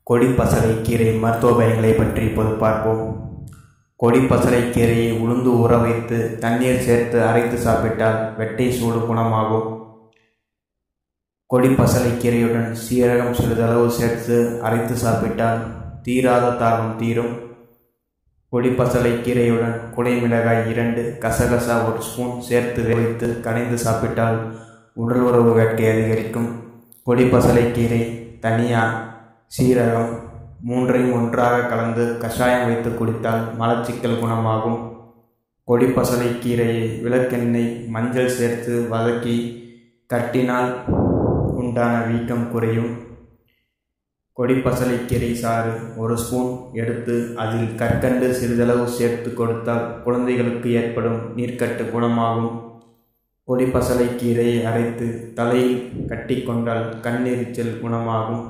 கொடிப்பசலை கீரை மருத்துவ பயன்களை பற்றி இப்போது பார்ப்போம் கொடிப்பசலை கீரையை உளுந்து ஊற வைத்து தண்ணீர் சேர்த்து அரைத்து சாப்பிட்டால் வெட்டை சூடு குணமாகும் கொடிப்பசலை கீரையுடன் சீரகம் சிறிதளவு சேர்த்து அரைத்து சாப்பிட்டால் தீராத தாகம் தீரும் கொடிப்பசலை கீரையுடன் குடைமிளகாய் இரண்டு கசகசா ஒரு ஸ்பூன் சேர்த்து வைத்து கனைந்து சாப்பிட்டால் உடல் உறவு வேட்கை அதிகரிக்கும் கொடிப்பசலை கீரை தனியா சீரகம் மூன்றையும் ஒன்றாக கலந்து கஷாயம் வைத்து குடித்தால் மலச்சிக்கல் குணமாகும் கொடிப்பசலை கீரையை விளக்கெண்ணெய் மஞ்சள் சேர்த்து வதக்கி கட்டினால் உண்டான வீக்கம் குறையும் கொடிப்பசலைக்கீரை சாறு ஒரு ஸ்பூன் எடுத்து அதில் கற்கண்டு சிறிதளவு சேர்த்து கொடுத்தால் குழந்தைகளுக்கு ஏற்படும் நீர்க்கட்டு குணமாகும் கொடிப்பசலைக்கீரையை அரைத்து தலையில் கட்டிக்கொண்டால் கண்ணெரிச்சல் குணமாகும்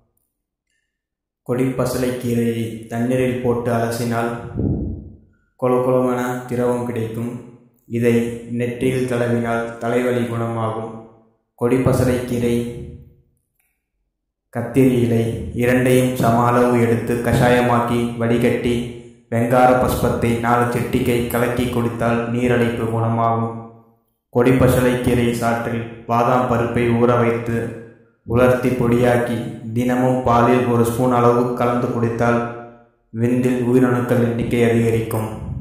கொடிப்பசலைக்கீரையை தண்ணீரில் போட்டு அலசினால் கொலகொலவென திரவம் கிடைக்கும் இதை நெற்றியில் தடவினால் தலைவலி குணமாகும் கொடிப்பசலைக்கீரை கத்திரி இலை இரண்டையும் சம அளவு எடுத்து கஷாயமாக்கி வடிகட்டி வெங்கார பஸ்பத்தை நாலு சிட்டிகை கலக்கி குடித்தால் நீரடைப்பு குணமாகும் கொடிப்பசலைக்கீரை சாற்றில் பாதாம் பருப்பை ஊற வைத்து உலர்த்தி பொடியாக்கி தினமும் பாலில் ஒரு ஸ்பூன் அளவு கலந்து குடித்தால் விந்தில் உயிரணுக்கள் எண்ணிக்கை அதிகரிக்கும்